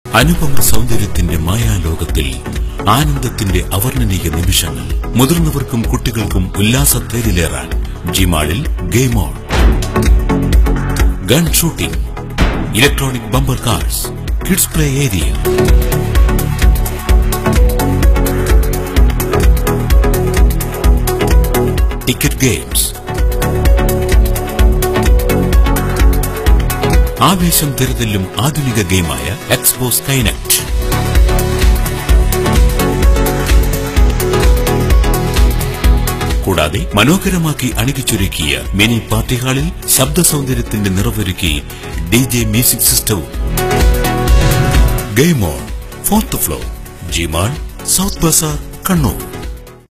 അനുപമ സൗന്ദര്യത്തിന്റെ മായാലോകത്തിൽ ആനന്ദത്തിന്റെ അവർണ്ണനീയ നിമിഷങ്ങൾ മുതിർന്നവർക്കും കുട്ടികൾക്കും ഉല്ലാസത്തേരിലേറാൻ ജിമാളിൽ game on gun shooting electronic bumper cars kids play area ticket games ആവേശം തിരതല്ലും ആധുനിക ഗെയിമായ എക്സ്പോ സ്കൈനെക്ട് കൂടാതെ മനോഹരമാക്കി അണിയിച്ചൊരുക്കിയ മിനി പാർട്ടി ഹാളിൽ ശബ്ദ സൗന്ദര്യത്തിന്റെ നിറവൊരുക്കി ഡി ജെ മ്യൂസിക് സിസ്റ്റവും game on fourth floor G Mall south bazaar Kannur